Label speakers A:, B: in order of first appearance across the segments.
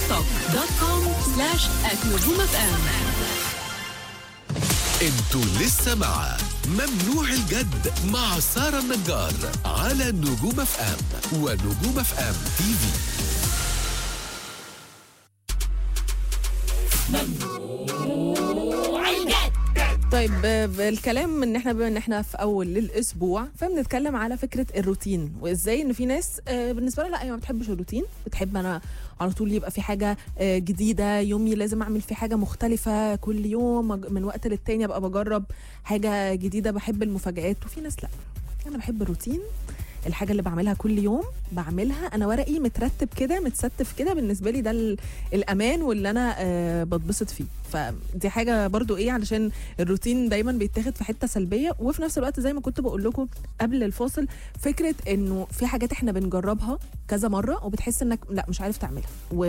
A: توك دوت كوم سلاش نجوم اف ام
B: انتوا لسه مع ممنوع الجد مع سارة النجار على نجوم اف ام ونجوم اف ام تي في
C: طيب آه، الكلام ان احنا بما ان احنا في اول الاسبوع فبنتكلم على فكره الروتين وازاي ان في ناس آه، بالنسبه لها لا هي ما بتحبش الروتين بتحب انا على طول يبقى في حاجه آه، جديده يومي لازم اعمل فيه حاجه مختلفه كل يوم أج- من وقت للتاني ابقى بجرب حاجه جديده بحب المفاجآت وفي ناس لا انا بحب الروتين الحاجه اللي بعملها كل يوم بعملها انا ورقي مترتب كده متستف كده بالنسبه لي ده ال- الامان واللي انا آه بتبسط فيه فدي حاجه برضو ايه علشان الروتين دايما بيتاخد في حته سلبيه وفي نفس الوقت زي ما كنت بقول لكم قبل الفاصل فكره انه في حاجات احنا بنجربها كذا مره وبتحس انك لا مش عارف تعملها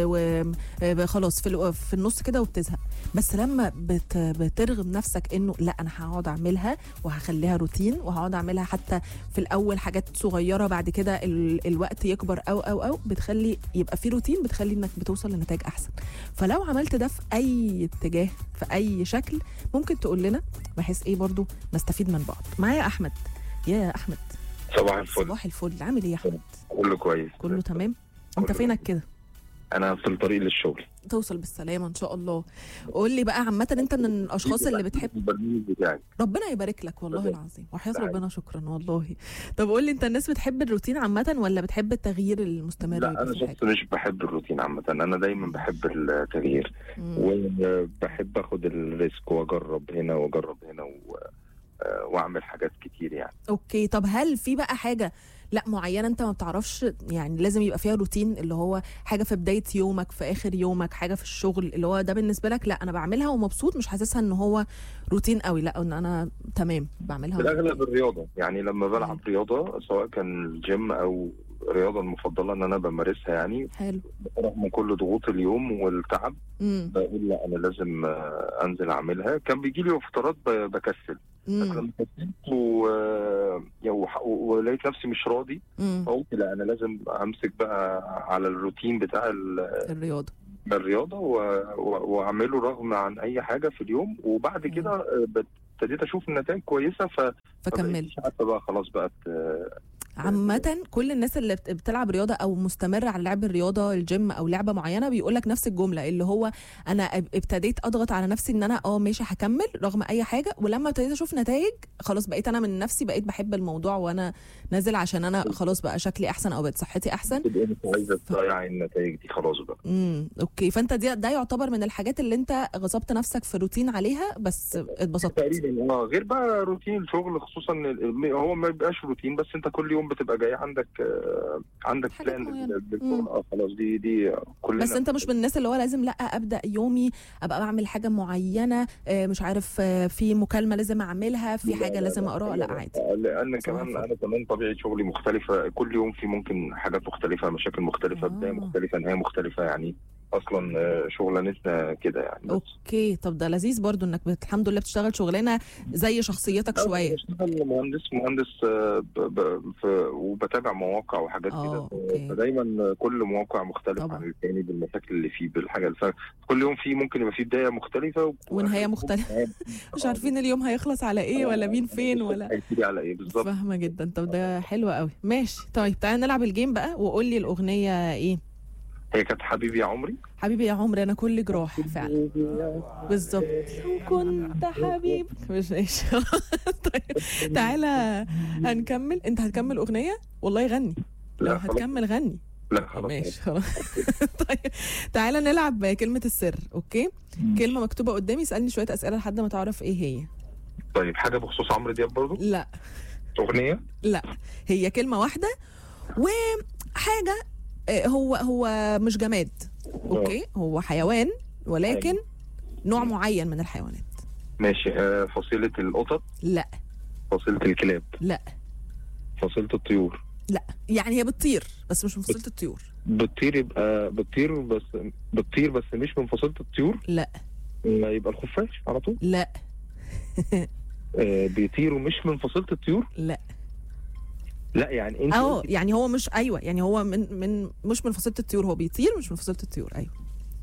C: وخلاص في ال- في النص كده وبتزهق بس لما بت بترغم نفسك انه لا انا هقعد اعملها وهخليها روتين وهقعد اعملها حتى في الاول حاجات صغيره بعد كده ال... الوقت يكبر او او او بتخلي يبقى في روتين بتخلي انك بتوصل لنتائج احسن فلو عملت ده في اي اتجاه في اي شكل ممكن تقول لنا بحيث ايه برضو نستفيد من بعض معايا احمد يا احمد
D: صباح الفل
C: صباح الفل عامل ايه يا احمد
D: كله كويس
C: كله تمام انت
D: كله
C: فينك كده
D: انا في الطريق للشغل
C: توصل بالسلامه ان شاء الله قول لي بقى عامه انت من الاشخاص اللي بتحب
D: البرنامج بتاعي
C: ربنا يبارك لك والله
D: ربنا.
C: العظيم وحياة
D: ده
C: ربنا شكرا والله طب قول لي انت الناس بتحب الروتين عامه ولا بتحب التغيير المستمر
D: لا
C: يبقى
D: انا
C: في
D: شخص
C: الحاجة؟
D: مش بحب الروتين عامه انا دايما بحب التغيير
C: مم.
D: وبحب اخد الريسك واجرب هنا واجرب هنا و... آه، واعمل حاجات كتير يعني
C: اوكي طب هل في بقى حاجه لا معينه انت ما بتعرفش يعني لازم يبقى فيها روتين اللي هو حاجه في بدايه يومك في اخر يومك حاجه في الشغل اللي هو ده بالنسبه لك لا انا بعملها ومبسوط مش حاسسها ان هو روتين قوي لا ان انا تمام بعملها
D: في الاغلب الرياضه يعني لما بلعب رياضه سواء كان الجيم او الرياضه المفضله ان انا بمارسها يعني
C: حلو
D: رغم كل ضغوط اليوم والتعب
C: امم
D: بقول لا انا لازم آه، انزل اعملها كان بيجي لي فترات ب- بكسل
C: امم
D: لما كسلت و... يا وح- ولقيت نفسي مش راضي
C: امم
D: فقلت لا انا لازم امسك بقى على الروتين بتاع ال-
C: الرياضه
D: الرياضه و... و... واعمله رغم عن اي حاجه في اليوم وبعد
C: مم.
D: كده آه، ابتديت اشوف النتائج كويسه ف
C: فكمل
D: فبقيتش عارفه بقى خلاص بقت آه،
C: عامة كل الناس اللي بت- بتلعب رياضة أو مستمرة على لعب الرياضة الجيم أو لعبة معينة بيقول لك نفس الجملة اللي هو أنا اب- ابتديت أضغط على نفسي إن أنا أه ماشي هكمل رغم أي حاجة ولما ابتديت أشوف نتائج خلاص بقيت أنا من نفسي بقيت بحب الموضوع وأنا نازل عشان أنا خلاص بقى شكلي أحسن أو بقت صحتي أحسن
D: تبقى مش عايزه تضيع النتائج دي خلاص بقى
C: امم اوكي فانت دي ده يعتبر من الحاجات اللي انت غصبت نفسك في روتين عليها بس اتبسطت
D: تقريبا اه غير بقى روتين الشغل خصوصا ال- هو ما بيبقاش روتين بس انت كل يوم بتبقى جاي عندك آه، عندك
C: حاجات
D: بلان
C: معينة. مم.
D: للشغل اه خلاص دي دي كلنا
C: بس انت مش من الناس اللي هو لازم لا ابدا يومي ابقى بعمل حاجه معينه آه، مش عارف آه، في مكالمه لازم اعملها في حاجه لازم اقراها لا عادي
D: لان
C: صباح
D: كمان
C: الفل.
D: انا كمان طبيعه شغلي مختلفه كل يوم في ممكن حاجات مختلفه مشاكل مختلفه
C: آه.
D: بدايه مختلفه نهايه مختلفه يعني اصلا آه، شغلانتنا كده يعني بس.
C: اوكي طب ده لذيذ برضو انك بت- الحمد لله بتشتغل شغلانه زي شخصيتك
D: أنا
C: شويه
D: بشتغل مهندس مهندس آه، ب- ب- ف- وبتابع مواقع وحاجات
C: آه،
D: كده
C: أوكي.
D: فدايما كل موقع مختلف
C: طبعا.
D: عن الثاني بالمشاكل اللي فيه بالحاجه اللي كل يوم فيه ممكن يبقى فيه بدايه مختلفه و-
C: ونهاية مختلفة. مش عارفين اليوم هيخلص على ايه ولا مين فين ولا
D: هيبتدي على ايه بالظبط
C: فاهمه جدا طب ده حلو قوي ماشي طيب تعالى نلعب الجيم بقى وقول لي الاغنيه ايه
D: هي كانت حبيبي يا عمري
C: حبيبي يا عمري انا كل جراح فعلا بالظبط لو كنت حبيب مش ماشي طيب تعالى هنكمل انت هتكمل اغنيه والله غني لو
D: لا، خلاص.
C: هتكمل غني
D: لا خلاص
C: ماشي خلاص طيب تعالى نلعب كلمه السر اوكي كلمه مكتوبه قدامي اسالني شويه اسئله لحد ما تعرف ايه هي
D: طيب حاجه بخصوص عمرو دياب برضو
C: لا
D: اغنيه
C: لا هي كلمه واحده وحاجه آه، هو هو مش جماد اوكي هو حيوان ولكن نوع معين من الحيوانات
D: ماشي آه فصيله القطط
C: لا
D: فصيله الكلاب
C: لا
D: فصيله الطيور
C: لا يعني هي بتطير بس مش من فصيله الطيور
D: بتطير يبقى بتطير بس بتطير بس مش من فصيله الطيور
C: لا
D: ما يبقى الخفاش على طول
C: لا
D: آه بيطيروا مش من فصيله الطيور
C: لا
D: لا يعني انت
C: اه يعني هو مش ايوه يعني هو من من مش من فصيله الطيور هو بيطير مش من فصيله الطيور ايوه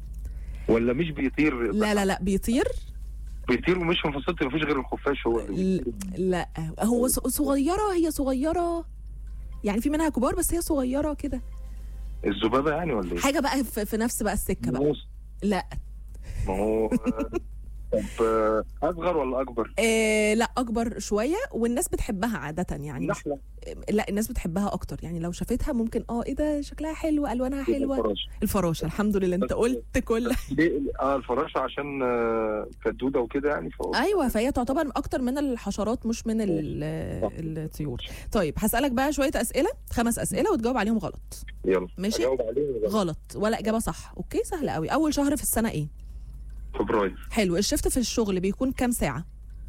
D: ولا مش بيطير
C: لا لا لا بيطير
D: بيطير ومش في فصيلتي مفيش غير الخفاش هو اللي
C: ل- لا هو ص- صغيره هي صغيره يعني في منها كبار بس هي صغيره كده
D: الذبابه يعني ولا ايه؟
C: حاجه بقى في, في نفس بقى السكه بقى
D: موس
C: لا
D: ما هو طب آه، اصغر ولا اكبر؟
C: آه لا اكبر شويه والناس بتحبها عاده يعني مش
D: نحله
C: لا الناس بتحبها اكتر يعني لو شافتها ممكن اه ايه ده شكلها حلو الوانها حلوه
D: الفراشه
C: الفراشه الحمد لله انت
D: بس-
C: قلت كل
D: ليه اه الفراشه عشان آه، كدوده وكده يعني فهو
C: ايوه فهي تعتبر اكتر من الحشرات مش من ال-
D: صح.
C: الطيور طيب هسالك بقى شويه اسئله خمس اسئله وتجاوب عليهم غلط
D: يلا
C: ماشي.
D: أجاوب عليه ولا لا؟
C: غلط ولا اجابه صح اوكي سهله قوي اول شهر في السنه ايه
D: فبراير
C: حلو الشفت في الشغل بيكون كام ساعه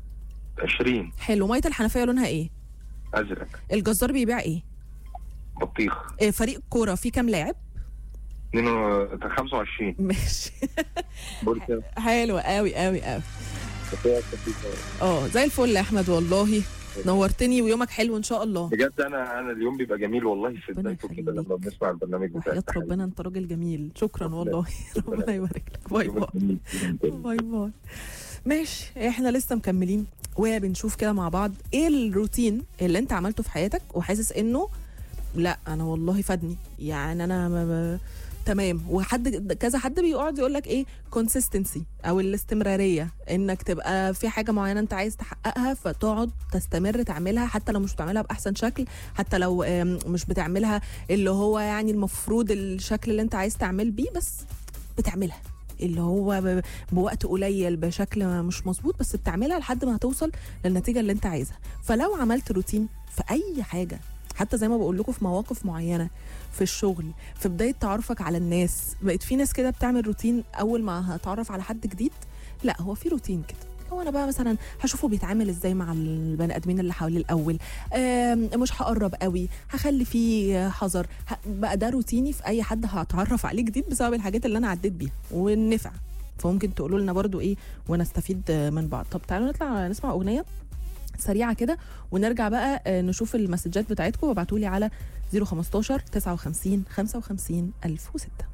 D: 20
C: حلو ميه الحنفيه لونها ايه
D: ازرق
C: الجزار بيبيع ايه
D: بطيخ
C: آه، فريق كوره فيه كام لاعب
D: 22 25
C: ماشي
D: بقول كده
C: حلو قوي قوي قوي
D: بس هو خفيف أوي.
C: اه زي الفل يا احمد والله نورتني ويومك حلو ان شاء الله
D: بجد انا انا اليوم بيبقى جميل والله في
C: ربنا
D: بدايته كده
C: يخليك.
D: لما بنسمع البرنامج بتاعك
C: وحياة ربنا انت راجل جميل شكرا والله ربنا يبارك لك باي باي باي باي ماشي احنا لسه مكملين وبنشوف كده مع بعض ايه الروتين اللي انت عملته في حياتك وحاسس انه لا انا والله فادني يعني انا ما ما تمام وحد كذا حد بيقعد يقول لك ايه كونسيستنسي او الاستمراريه انك تبقى في حاجه معينه انت عايز تحققها فتقعد تستمر تعملها حتى لو مش بتعملها باحسن شكل حتى لو آم، مش بتعملها اللي هو يعني المفروض الشكل اللي انت عايز تعمل بيه بس بتعملها اللي هو ب- بوقت قليل بشكل مش مظبوط بس بتعملها لحد ما هتوصل للنتيجه اللي انت عايزها فلو عملت روتين في اي حاجه حتى زي ما بقول لكم في مواقف معينه في الشغل في بدايه تعرفك على الناس بقت في ناس كده بتعمل روتين اول ما هتعرف على حد جديد لا هو في روتين كده هو انا بقى مثلا هشوفه بيتعامل ازاي مع البني ادمين اللي حواليه الاول آم، مش هقرب قوي هخلي فيه حذر ه- بقى ده روتيني في اي حد هتعرف عليه جديد بسبب الحاجات اللي انا عديت بيها والنفع فممكن تقولوا لنا برضو ايه ونستفيد من بعض طب تعالوا نطلع نسمع اغنيه سريعه كده ونرجع بقى آه، نشوف المسجات بتاعتكم وابعتوا لي على 015 59 55 1006